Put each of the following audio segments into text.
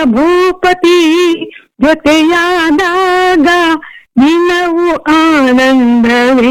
ಭೂಪತಿ ಜೊತೆಯಾದಾಗ ದಿನವು ಆನಂದವೇ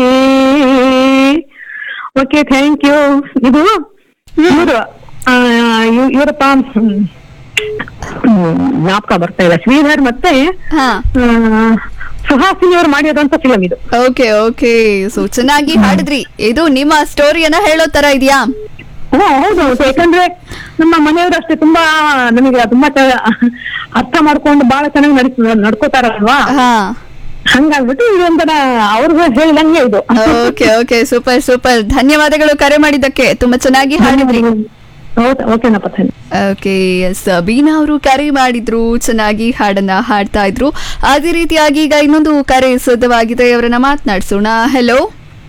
okay thank you ಇದು ಇವರು ಇವರಪ್ಪ ಹ್ಮ್, ಹ್ಮ್, ಜ್ಞಾಪಕ ಬರ್ತಾ ಇಲ್ಲ ಶ್ರೀಧರ್ ಮತ್ತೆ ಹಾ ಆ, ಸುಹಾಸಿನಿ ಅವರು ಮಾಡಿರೋಂತ ಫಿಲಂ ಇದು ಓಕೆ ಓಕೆ ಸೊ ಚೆನ್ನಾಗಿ ಹಾಡಿದ್ರಿ ಇದು ನಿಮ್ಮ ಸ್ಟೋರಿಯನ್ನ ಹೇಳೋ ತರ ಇದೆಯಾ ಹ್ಮ್, ಹೌದು ಹೌದು ಯಾಕಂದ್ರೆ ನಮ್ಮ ಮನೆಯವರು ಅಷ್ಟೇ ತುಂಬಾ ನಮಗೆ ತುಂಬಾ ಚ- ಅರ್ಥ ಮಾಡ್ಕೊಂಡು ಬಹಳ ಚೆನ್ನಾಗಿ ನಡ್ಸ್ ನಡ್ಕೋತಾರಲ್ವಾ ಹಾ ಹಂಗಾಗ್ಬಿಟ್ಟು ಇದೊಂಥರ ಅವ್ರಿಗೂ ಹೇಳಿದಂಗೆ ಇದು ಓಕೆ ಓಕೆ ಸೂಪರ್ ಸೂಪರ್ ಧನ್ಯವಾದಗಳು ಕರೆ ಮಾಡಿದ್ದಕ್ಕೆ ತುಂಬಾ ಚೆನ್ನಾಗಿ ಹಾಡಿದ್ರಿ ಹೌದಾ ಓಕೆನಪ್ಪ ಥ್ಯಾಂಕ್ ಓಕೆ ಎಸ್ ಬೀನಾ ಅವರು ಕರೆ ಮಾಡಿದ್ರು ಚೆನ್ನಾಗಿ ಹಾಡನ್ನ ಹಾಡ್ತಾ ಇದ್ರು ಅದೇ ರೀತಿಯಾಗಿ ಈಗ ಇನ್ನೊಂದು ಕರೆ ಸಿದ್ಧವಾಗಿದೆ ಅವರನ್ನ ಮಾತನಾಡಿಸೋಣ ಹೆಲೋ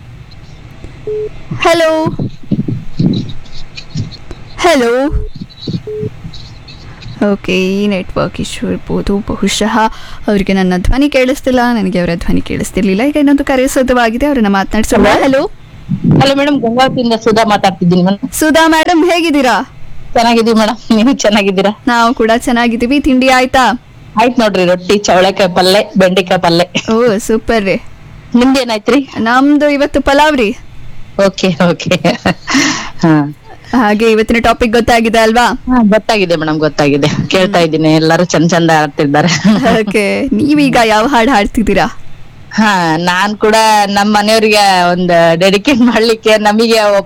ಹೆಲೋ ಹೆಲೋ ಓಕೆ ಈ ನೆಟ್ವರ್ಕ್ ಇಶ್ಯೂ ಇರ್ಬೋದು ಬಹುಶಃ ಅವರಿಗೆ ನನ್ನ ಧ್ವನಿ ಕೇಳಿಸ್ತಿಲ್ಲ ನನಗೆ ಅವರ ಧ್ವನಿ ಕೇಳಿಸ್ತಿರ್ಲಿಲ್ಲ ಈಗ ಇನ್ನೊಂದು ಕರೆ ಸಿದ್ಧವಾಗಿದೆ ಅವರನ್ನ ಮಾತನಾಡಿಸೋಣ ಹೆಲೋ ಹಲೋ ಮೇಡಮ್ ಗಂಗಾವತಿಯಿಂದ ಸುಧಾ ಮಾತಾಡ್ತಿದ್ದೀನಿ ಮೇಡಮ್ ಸುಧಾ ಮೇಡಮ್ ಹೇಗಿದ್ದೀರಾ ಚೆನ್ನಾಗಿದ್ದೀವಿ ಮೇಡಮ್ ನೀವು ಚೆನ್ನಾಗಿದ್ದೀರಾ ನಾವು ಕೂಡ ಚೆನ್ನಾಗಿದ್ದೀವಿ ತಿಂಡಿ ಆಯ್ತಾ ಆಯ್ತು ನೋಡ್ರಿ ರೊಟ್ಟಿ ಚವಳೆಕಾಯಿ ಪಲ್ಲೆ ಬೆಂಡೆಕಾಯಿ ಪಲ್ಲೆ ಓ ಸೂಪರ್ ರೀ ನಿಮ್ದೇನಾಯ್ತ್ರಿ ನಮ್ದು ಇವತ್ತು ಪಲಾವ್ ರೀ ಓಕೆ ಓಕೆ ಹಾ ಹಾಗೆ ಇವತ್ತಿನ ಟಾಪಿಕ್ ಗೊತ್ತಾಗಿದೆ ಅಲ್ವಾ ಹಾ, ಗೊತ್ತಾಗಿದೆ ಮೇಡಮ್ ಗೊತ್ತಾಗಿದೆ ಕೇಳ್ತಾ ಇದ್ದೀನಿ ಎಲ್ಲರೂ ಚಂದ ಚಂದ ಆಡ್ತಿದ್ದಾರೆ ಓಕೆ ನೀವೀಗ ಯಾವ ಹಾಡು ಹಾಡ್ತಿದ್ದೀರಾ ಹಾ ನಾನ್ ಕೂಡ ನಮ್ ಮನೆಯವ್ರಿಗೆ ಒಂದ್ ಡೆಡಿಕೇಟ್ ಮಾಡ್ಲಿಕ್ಕೆ ನಮಗೆ